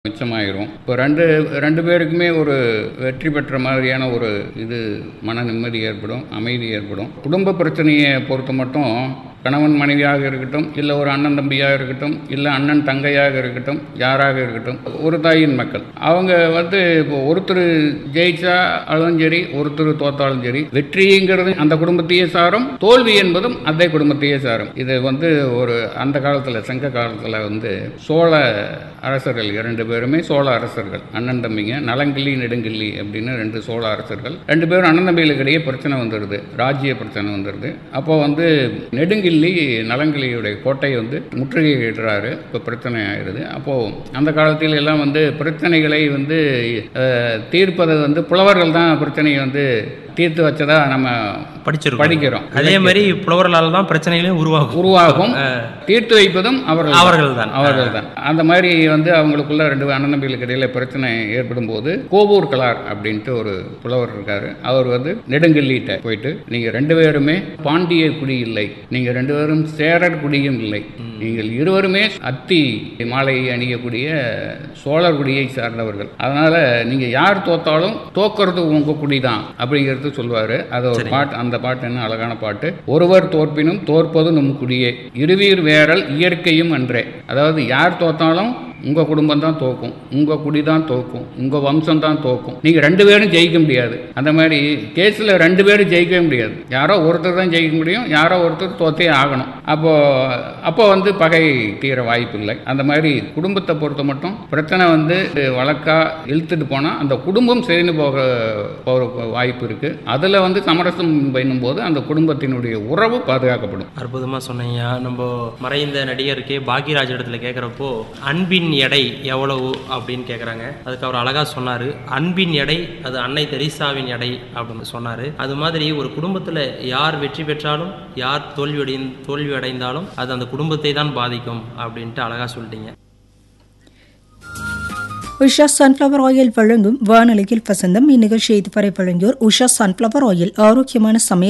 மிச்சமாயிரும் இப்போ ரெண்டு ரெண்டு பேருக்குமே ஒரு வெற்றி பெற்ற மாதிரியான ஒரு இது மன நிம்மதி ஏற்படும் அமைதி ஏற்படும் குடும்ப பிரச்சனையை பொறுத்த மட்டும் கணவன் மனைவியாக இருக்கட்டும் இல்லை ஒரு அண்ணன் தம்பியாக இருக்கட்டும் இல்லை அண்ணன் தங்கையாக இருக்கட்டும் யாராக இருக்கட்டும் ஒரு தாயின் மக்கள் அவங்க வந்து இப்போ ஒருத்தர் ஜெயிச்சா அதுவும் சரி ஒருத்தர் தோத்தாலும் சரி வெற்றிங்கிறது அந்த குடும்பத்தையே சாரும் தோல்வி என்பதும் அதே குடும்பத்தையே சாரும் இது வந்து ஒரு அந்த காலத்தில் சங்க காலத்தில் வந்து சோழ அரசர்கள் இரண்டு பேருமே சோழ அரசர்கள் அண்ணன் தம்பிங்க நலங்கிள்ளி நெடுங்கிள்ளி அப்படின்னு ரெண்டு சோழ அரசர்கள் ரெண்டு பேரும் அண்ணன் தம்பிகளுக்கு இடையே பிரச்சனை வந்துடுது ராஜ்ய பிரச்சனை வந்துடுது அப்போ வந்து நெடுங்கிள்ளி நலங்கிள்ளியுடைய கோட்டையை வந்து முற்றுகையிடுறாரு இப்போ பிரச்சனை ஆயிடுது அப்போது அந்த காலத்தில் எல்லாம் வந்து பிரச்சனைகளை வந்து அஹ், தீர்ப்பது வந்து புலவர்கள் தான் பிரச்சனையை வந்து தீர்த்து வச்சதா நம்ம படிச்சிருக்கோம் படிக்கிறோம் அதே மாதிரி புலவர்களால் தான் பிரச்சனைகளும் உருவாகும் உருவாகும் தீர்த்து வைப்பதும் அவர்கள் அவர்கள்தான். அவர்கள் தான் அந்த மாதிரி வந்து அவங்களுக்குள்ள ரெண்டு அண்ணன் தம்பிகளுக்கு இடையில பிரச்சனை ஏற்படும் போது கோவூர் கலார் அப்படின்ட்டு ஒரு புலவர் இருக்காரு அவர் வந்து நெடுங்கல்லிட்ட போயிட்டு நீங்க ரெண்டு பேருமே பாண்டிய குடி இல்லை நீங்க ரெண்டு பேரும் சேரர் குடியும் இல்லை நீங்கள் இருவருமே அத்தி மாலை அணியக்கூடிய சோழர் குடியை சார்ந்தவர்கள் அதனால நீங்க யார் தோத்தாலும் தோக்கிறது உங்க குடி தான் அப்படிங்கிறது சொல்லுவாரு அது ஒரு பாட்டு அந்த பாட்டு என்ன அழகான பாட்டு ஒருவர் தோற்பினும் தோற்பது நம் குடியே இருவீர் வேறல் இயற்கையும் அன்றே அதாவது யார் தோத்தாலும் உங்க குடும்பம் தான் தோக்கும் உங்க குடி தான் தோக்கும் உங்க வம்சம் தான் தோக்கும் நீங்க ரெண்டு பேரும் ஜெயிக்க முடியாது அந்த மாதிரி கேஸ்ல ரெண்டு பேரும் ஜெயிக்கவே முடியாது யாரோ ஒருத்தர் தான் ஜெயிக்க முடியும் யாரோ ஒருத்தர் தோத்தே ஆகணும் அப்போ அப்போ வந்து பகை தீர வாய்ப்பு இல்லை அந்த மாதிரி குடும்பத்தை பொறுத்த மட்டும் பிரச்சனை வந்து வழக்கா இழுத்துட்டு போனா அந்த குடும்பம் சேர்ந்து போக போகிற வாய்ப்பு இருக்கு அதுல வந்து சமரசம் பண்ணும்போது அந்த குடும்பத்தினுடைய உறவு பாதுகாக்கப்படும் அற்புதமா சொன்னீங்க நம்ம மறைந்த நடிகர் கே பாக்யராஜ் இடத்துல கேட்குறப்போ அன்பின் எடை எவ்வளவு அப்படின்னு கேட்குறாங்க அதுக்கு அவர் அழகா சொன்னாரு அன்பின் எடை அது அன்னை தெரீசாவின் எடை அப்படின்னு சொன்னாரு அது மாதிரி ஒரு குடும்பத்துல யார் வெற்றி பெற்றாலும் யார் தோல்வி தோல்வி அடைந்தாலும் அது அந்த குடும்பத்தை தான் பாதிக்கும் அப்படின்ட்டு அழகா சொல்லிட்டீங்க உஷா சன்ஃப்ளவர் ஆயில் வழங்கும் வானொலியில் வசந்தம் இந்நிகழ்ச்சியை இதுவரை வழங்கியோர் உஷா சன்ஃப்ளவர் ஆயில் ஆரோக்கியமான சமையல்